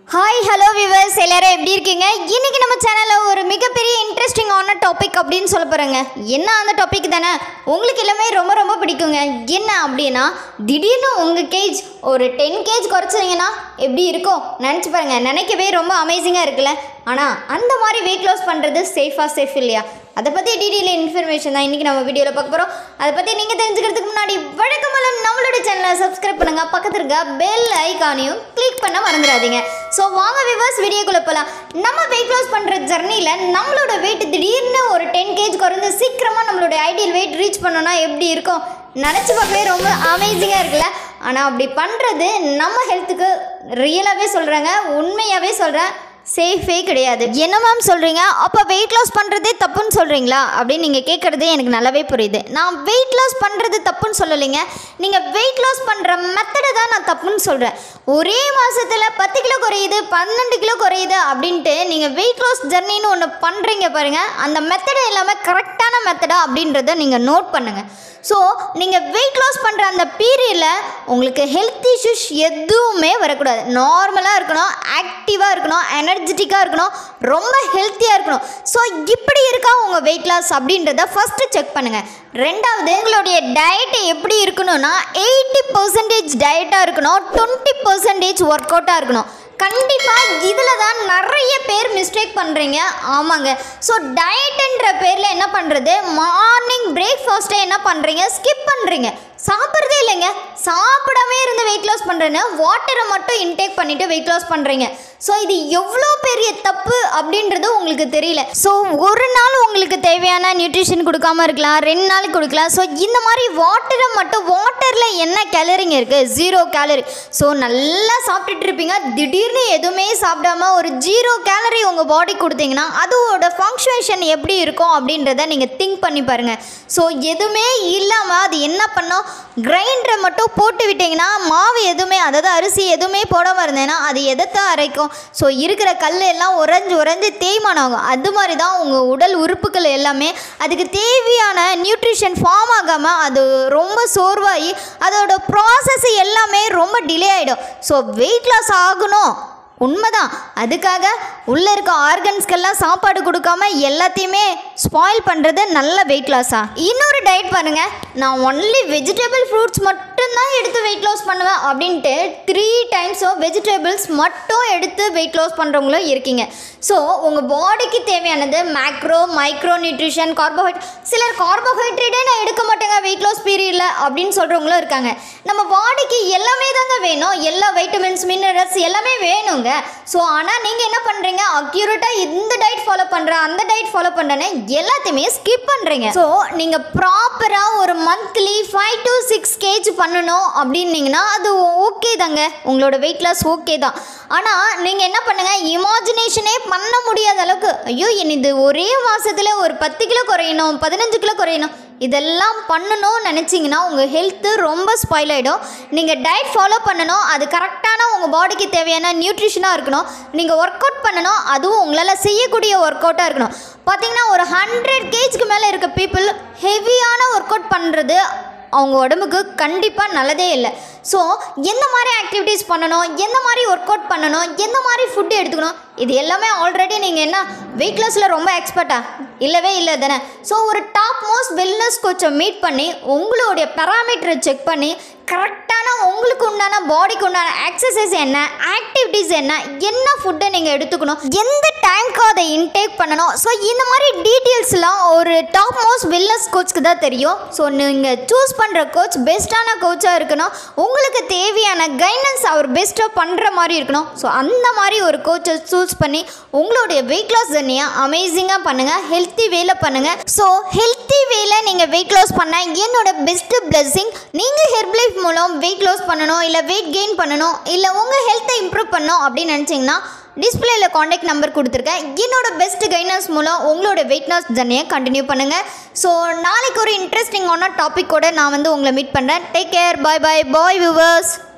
hi hello viewers எல்லாரும் எப்படி இருக்கீங்க இன்னைக்கு நம்ம சேனலில் ஒரு மிகப்பெரிய இன்ட்ரெஸ்டிங்கான டாபிக் அப்படின்னு சொல்ல போகிறேங்க என்ன அந்த டாபிக் தானே உங்களுக்கு எல்லாமே ரொம்ப ரொம்ப பிடிக்குங்க என்ன அப்படின்னா திடீர்னு உங்கள் கேஜ் ஒரு டென் கேஜ் குறைச்சிங்கன்னா எப்படி இருக்கும் நினச்சி பாருங்க நினைக்கவே ரொம்ப அமேசிங்காக இருக்குல்ல ஆனால் அந்த மாதிரி வெயிட் லாஸ் பண்ணுறது சேஃபாக சேஃப் இல்லையா அதை பற்றி டீட்டெயில் இன்ஃபர்மேஷன் தான் இன்றைக்கி நம்ம வீடியோவில் பார்க்க போகிறோம் அதை பற்றி நீங்கள் தெரிஞ்சுக்கிறதுக்கு முன்னாடி வழக்கமெல்லாம் நம்மளோட சேனலை சப்ஸ்கிரைப் பண்ணுங்கள் பக்கத்தில் இருக்க பெல் ஐக்கானையும் கிளிக் பண்ண மறந்துடாதீங்க ஸோ வாங்க விவர்ஸ் வீடியோக்குள்ளே போகலாம் நம்ம வெயிட் லாஸ் பண்ணுற ஜர்னியில் நம்மளோட வெயிட் திடீர்னு ஒரு டென் கேஜ் குறைந்து சீக்கிரமாக நம்மளோட ஐடியல் வெயிட் ரீச் பண்ணோன்னா எப்படி இருக்கும் நினச்சி பார்க்கவே ரொம்ப அமேசிங்காக இருக்குல்ல ஆனால் அப்படி பண்ணுறது நம்ம ஹெல்த்துக்கு ரியலாகவே சொல்கிறேங்க உண்மையாகவே சொல்கிறேன் சேஃபே கிடையாது என்ன மேம் சொல்கிறீங்க அப்போ வெயிட் லாஸ் பண்ணுறதே தப்புன்னு சொல்கிறீங்களா அப்படின்னு நீங்கள் கேட்குறதே எனக்கு நல்லாவே புரியுது நான் வெயிட் லாஸ் பண்ணுறது தப்புன்னு சொல்லலைங்க நீங்கள் வெயிட் லாஸ் பண்ணுற மெத்தடை தான் நான் தப்புன்னு சொல்கிறேன் ஒரே மாதத்தில் பத்து கிலோ குறையுது பன்னெண்டு கிலோ குறையுது அப்படின்ட்டு நீங்கள் வெயிட் லாஸ் ஜர்னின்னு ஒன்று பண்ணுறீங்க பாருங்கள் அந்த மெத்தடை எல்லாமே கரெக்டான மெத்தடா அப்படின்றத நீங்கள் நோட் பண்ணுங்கள் ஸோ நீங்கள் வெயிட் லாஸ் பண்ணுற அந்த பீரியடில் உங்களுக்கு ஹெல்த் இஷ்யூஸ் எதுவுமே வரக்கூடாது நார்மலாக இருக்கணும் ஆக்டிவாக இருக்கணும் எனர்ஜெட்டிக்காக இருக்கணும் ரொம்ப ஹெல்த்தியாக இருக்கணும் ஸோ இப்படி இருக்கா உங்கள் வெயிட் லாஸ் அப்படின்றத ஃபஸ்ட்டு செக் பண்ணுங்கள் ரெண்டாவது உங்களுடைய டயட்டு எப்படி இருக்கணும்னா எயிட்டி பர்சன்டேஜ் டயட்டாக இருக்கணும் டுவெண்ட்டி பர்சன்டேஜ் ஒர்க் அவுட்டாக இருக்கணும் கண்டிப்பாக இதில் தான் நிறைய பேர் மிஸ்டேக் பண்ணுறீங்க ஆமாங்க ஸோ டயட்டுன்ற பேரில் என்ன பண்ணுறது மார்னிங் பிரேக்ஃபாஸ்ட்டை என்ன பண்ணுறீங்க ஸ்கிப் பண்ணுறீங்க சாப்பிட்றதே இல்லைங்க சாப்பிடாமே இருந்து வெயிட் லாஸ் பண்ணுறேன்னு வாட்டரை மட்டும் இன்டேக் பண்ணிவிட்டு வெயிட் லாஸ் பண்ணுறீங்க ஸோ இது எவ்வளோ பெரிய தப்பு அப்படின்றது உங்களுக்கு தெரியல ஸோ ஒரு நாள் உங்களுக்கு தேவையான நியூட்ரிஷன் கொடுக்காம இருக்கலாம் ரெண்டு நாளைக்கு கொடுக்கலாம் ஸோ இந்த மாதிரி வாட்டரை மட்டும் வாட்டரில் என்ன கேலரிங்க இருக்குது ஜீரோ கேலரி ஸோ நல்லா சாப்பிட்டுட்டு இருப்பீங்க திடீர்னு எதுவுமே சாப்பிடாம ஒரு ஜீரோ கேலரி உங்கள் பாடி கொடுத்தீங்கன்னா அதோட ஃபங்க்ஷனேஷன் எப்படி இருக்கும் அப்படின்றத நீங்கள் திங்க் பண்ணி பாருங்கள் ஸோ எதுவுமே இல்லாமல் அது என்ன பண்ணோம் கிரைண்டரை மட்டும் போட்டு விட்டிங்கன்னா மாவு எதுவுமே அதாவது அரிசி எதுவுமே போடாமல் இருந்தேன்னா அது எதைத்தான் அரைக்கும் ஸோ இருக்கிற கல் எல்லாம் உறைஞ்சி உறைஞ்சி தேய்மானம் ஆகும் அது மாதிரி தான் உங்கள் உடல் உறுப்புகள் எல்லாமே அதுக்கு தேவையான நியூட்ரிஷன் ஃபார்ம் ஆகாமல் அது ரொம்ப சோர்வாகி அதோட ப்ராசஸ் எல்லாமே ரொம்ப டிலே ஆகிடும் ஸோ வெயிட் லாஸ் ஆகணும் உண்மைதான் அதுக்காக உள்ளே இருக்க ஆர்கன்ஸ்க்கெல்லாம் சாப்பாடு கொடுக்காம எல்லாத்தையுமே ஸ்பாயில் பண்ணுறது நல்ல வெயிட் லாஸா இன்னொரு டயட் பாருங்கள் நான் ஒன்லி வெஜிடபிள் ஃப்ரூட்ஸ் மட்டும்தான் எடுத்து வெயிட் லாஸ் பண்ணுவேன் அப்படின்ட்டு த்ரீ டைம்ஸோ வெஜிடபிள்ஸ் மட்டும் எடுத்து வெயிட் லாஸ் பண்ணுறவங்களும் இருக்கீங்க ஸோ உங்கள் பாடிக்கு தேவையானது மேக்ரோ மைக்ரோ நியூட்ரிஷன் கார்போஹைட்ரேட் சிலர் கார்போஹைட்ரேட்டே நான் எடுக்க மாட்டேங்க வெயிட் லாஸ் பீரியடில் அப்படின்னு சொல்கிறவங்களும் இருக்காங்க நம்ம பாடிக்கு எல்லாமே தாங்க வேணும் எல்லா வைட்டமின்ஸ் மினரல்ஸ் எல்லாமே வேணுங்க ஸோ ஆனால் நீங்கள் என்ன பண்ணுறீங்க அக்யூரேட்டாக இந்த டயட் ஃபாலோ பண்ணுறேன் அந்த டயட் ஃபாலோ பண்ணுறேன்னு எல்லாத்தையுமே ஸ்கிப் பண்ணுறீங்க ஸோ நீங்கள் ப்ராப்பராக ஒரு மந்த்லி ஃபைவ் டு சிக்ஸ் கேஜ் பண்ணணும் அப்படின்னீங்கன்னா அது ஓகே தாங்க உங்களோட வெயிட் லாஸ் ஓகே தான் ஆனால் நீங்கள் என்ன பண்ணுங்கள் இமேஜினேஷனே பண்ண முடியாத அளவுக்கு ஐயோ என் இது ஒரே மாதத்தில் ஒரு பத்து கிலோ குறையணும் பதினஞ்சு கிலோ குறையணும் இதெல்லாம் பண்ணணும்னு நினச்சிங்கன்னா உங்கள் ஹெல்த்து ரொம்ப ஸ்பாயில் ஆகிடும் நீங்கள் டயட் ஃபாலோ பண்ணணும் அது கரெக்டான உங்கள் பாடிக்கு தேவையான நியூட்ரிஷனாக இருக்கணும் நீங்கள் ஒர்க் அவுட் பண்ணணும் அதுவும் உங்களால் செய்யக்கூடிய ஒர்க் அவுட்டாக இருக்கணும் பார்த்தீங்கன்னா ஒரு ஹண்ட்ரட் கேஜ்க்கு மேலே இருக்க பீப்புள் ஹெவியான ஒர்க் அவுட் பண்ணுறது அவங்க உடம்புக்கு கண்டிப்பாக நல்லதே இல்லை ஸோ எந்த மாதிரி ஆக்டிவிட்டீஸ் பண்ணணும் எந்த மாதிரி ஒர்க் அவுட் பண்ணணும் எந்த மாதிரி ஃபுட்டு எடுத்துக்கணும் இது எல்லாமே ஆல்ரெடி நீங்கள் என்ன வெயிட் லாஸில் ரொம்ப எக்ஸ்பர்ட்டா இல்லவே இல்லை தானே ஸோ ஒரு டாப் மோஸ்ட் வெல்னஸ் கோச்சை மீட் பண்ணி உங்களுடைய பேராமீட்டரை செக் பண்ணி கரெக்டான உங்களுக்கு உண்டான பாடிக்கு உண்டான எக்ஸசைஸ் என்ன ஆக்டிவிட்டீஸ் என்ன என்ன ஃபுட்டை நீங்கள் எடுத்துக்கணும் எந்த டைம்க்கு அதை இன்டேக் பண்ணணும் ஸோ இந்த மாதிரி டீட்டெயில்ஸ்லாம் ஒரு டாப் மோஸ்ட் வெல்னஸ் கோச்சுக்கு தான் தெரியும் ஸோ நீங்கள் சூஸ் பண்ணுற கோச் பெஸ்ட்டான கோச்சாக இருக்கணும் உங்களுக்கு தேவையான கைடன்ஸ் அவர் பெஸ்ட்டாக பண்ணுற மாதிரி இருக்கணும் ஸோ அந்த மாதிரி ஒரு கோச்சை சூஸ் பண்ணி உங்களுடைய வெயிட் லாஸ் ஜர்னியை அமேசிங்காக பண்ணுங்கள் ஹெல்த்தி வேல பண்ணுங்கள் ஸோ ஹெல்த்தி வேல நீங்கள் வெயிட் லாஸ் பண்ண என்னோட பெஸ்ட்டு பிளெஸ்ஸிங் நீங்கள் ஹெர்ப் லைஃப் மூலம் வெயிட் லாஸ் பண்ணணும் இல்லை வெயிட் கெயின் பண்ணணும் இல்லை உங்கள் ஹெல்த்தை இம்ப்ரூவ் பண்ணணும் அப்படின்னு நினச்சிங்கன்னா டிஸ்பிளேல காண்டாக்ட் நம்பர் கொடுத்துருக்கேன் என்னோட பெஸ்ட் கைடன்ஸ் மூலம் உங்களோட வெயிட் லாஸ் ஜர்னியை கண்டினியூ பண்ணுங்கள் ஸோ நாளைக்கு ஒரு இன்ட்ரெஸ்டிங்கான டாப்பிக்கோட நான் வந்து உங்களை மீட் பண்ணுறேன் take care bye bye bye viewers